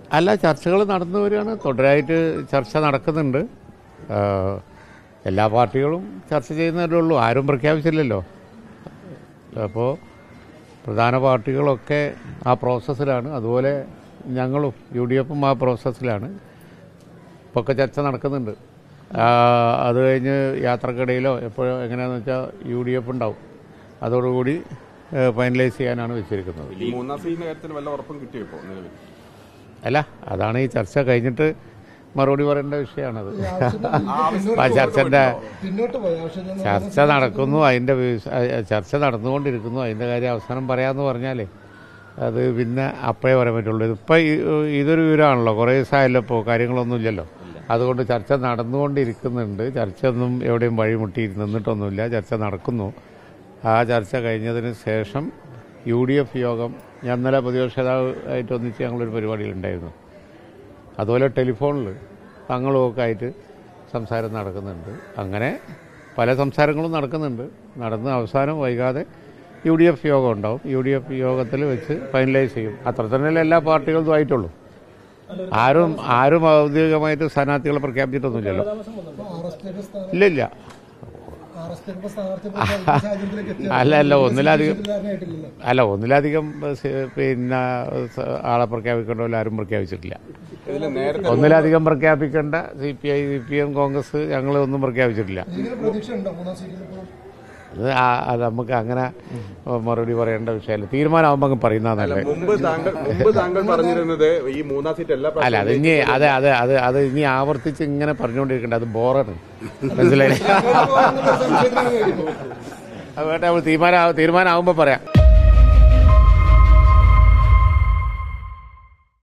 അല്ല ചർച്ചകൾ നടന്നു വരികയാണ് തുടരായിട്ട് ചർച്ച നടക്കുന്നുണ്ട് ആ, എല്ലാ പാർട്ടികളും ചർച്ച ചെയ്യുന്നതല്ലേ ഉള്ളൂ ആരും പ്രഖ്യാപിച്ചില്ലല്ലോ അപ്പോൾ പ്രധാന പാർട്ടികളൊക്കെ ആ പ്രോസസ്സിലാണ് അതുപോലെ ഞങ്ങളും യു ഡി എഫും ആ പ്രോസസ്സിലാണ് ഇപ്പോൾ ഒക്കെ ചർച്ച നടക്കുന്നുണ്ട് ആ, അത് കഴിഞ്ഞ് യാത്രക്കിടയിലോ എപ്പോഴോ എങ്ങനെയാണെന്ന് വെച്ചാൽ യു ഡി എഫ് ഉണ്ടാവും അതോടുകൂടി ഫൈനലൈസ് ചെയ്യാനാണ് വെച്ചിരിക്കുന്നത് ഈ മൂന്നാം സീറ്റിന്റെ കാര്യത്തിൽ വല്ല ഉറപ്പും കിട്ടിയോ ഇപ്പോൾ നിലവിൽ അല്ല അതാണ് ഈ ചർച്ച കഴിഞ്ഞിട്ട് മറുപടി പറയേണ്ട വിഷയമാണത് ആ ചർച്ചൻ്റെ പിന്നോട്ട് പോയി ആവശ്യം ചർച്ച നടക്കുന്നു അതിൻ്റെ വിഷ- അഹ് ചർച്ച നടന്നുകൊണ്ടിരിക്കുന്നു അതിൻ്റെ കാര്യം അവസാനം പറയാമെന്ന് പറഞ്ഞാലേ അത് പിന്നെ അപ്പോഴേ പറയാൻ പറ്റുള്ളൂ ഇതിപ്പോൾ ഇതൊരു വിവരമാണല്ലോ കുറേ ദിവസമായല്ലോ ഇപ്പോൾ കാര്യങ്ങളൊന്നും ഇല്ലല്ലോ അതുകൊണ്ട് ചർച്ച നടന്നുകൊണ്ടിരിക്കുന്നുണ്ട് ചർച്ച ഒന്നും എവിടെയും വഴിമുട്ടി നിന്നിട്ടൊന്നുമില്ല ചർച്ച നടക്കുന്നു ആ ചർച്ച കഴിഞ്ഞതിന് ശേഷം യു ഡി എഫ് യോഗം ഞാൻ ഇന്നലെ പ്രതിപക്ഷ നേതാവ് ആയിട്ട് ഒന്നിച്ച് ഞങ്ങളൊരു പരിപാടിയിലുണ്ടായിരുന്നു അതുപോലെ ടെലിഫോണിൽ തങ്ങളും ഒക്കെ ആയിട്ട് സംസാരം നടക്കുന്നുണ്ട് അങ്ങനെ പല സംസാരങ്ങളും നടക്കുന്നുണ്ട് നടന്ന് അവസാനം വൈകാതെ യു ഡി എഫ് യോഗം ഉണ്ടാവും യു ഡി എഫ് യോഗത്തിൽ വെച്ച് ഫൈനലൈസ് ചെയ്യും അത്ര തന്നെയല്ലേ എല്ലാ പാർട്ടികളും ആയിട്ടുള്ളൂ ആരും ആരും ഔദ്യോഗികമായിട്ട് സ്ഥാനാർത്ഥികളെ പ്രഖ്യാപിച്ചിട്ടൊന്നുമില്ലല്ലോ ആർ എസ് പിയുടെ സ്ഥാനം ഇല്ല ഇല്ല ആർ എസ് പിയുടെ സ്ഥാനാർത്ഥി പ്രഖ്യാപിക്കുന്ന സാഹചര്യത്തിലേക്ക് എത്തിയോ? അല്ല അല്ല ഒന്നിലധികം ധാരണയായിട്ടില്ലല്ലോ അല്ല ഒന്നിലധികം സ് പിന്നെ സ് ആളെ പ്രഖ്യാപിക്കേണ്ട പോലെ ആരും പ്രഖ്യാപിച്ചിട്ടില്ല ഇതിൽ നേരത്തെ ഒന്നിലധികം പ്രഖ്യാപിക്കേണ്ട C P I C P M Congress ഞങ്ങൾ ഒന്നും പ്രഖ്യാപിച്ചിട്ടില്ല ഇതിന് പ്രതീക്ഷ ഉണ്ടോ മൂന്നാം സീറ്റിൽ ഇപ്പോഴും അത് ആ- അത് നമുക്ക് അങ്ങനെ മറുപടി പറയേണ്ട വിഷയമല്ല തീരുമാനമാകുമ്പോൾ അങ്ങ് പറയുന്നതല്ലേ മുമ്പ് താങ്കൾ മുമ്പ് താങ്കൾ പറഞ്ഞിരുന്നത് ഈ മൂന്നാം സീറ്റ് എല്ലാ അല്ല അത് ഇനി അത് അത് അത് അത് ഇനി ആവർത്തിച്ച് ഇങ്ങനെ പറഞ്ഞുകൊണ്ടിരിക്കണ്ട അത് ബോറാണ് മനസ്സിലായില്ലേ സംശയത്തിലാണ് കഴിയുന്നത് അത് വേണ്ട നമ്മൾ തീരുമാനം തീരുമാനമാകുമ്പോൾ പറയാം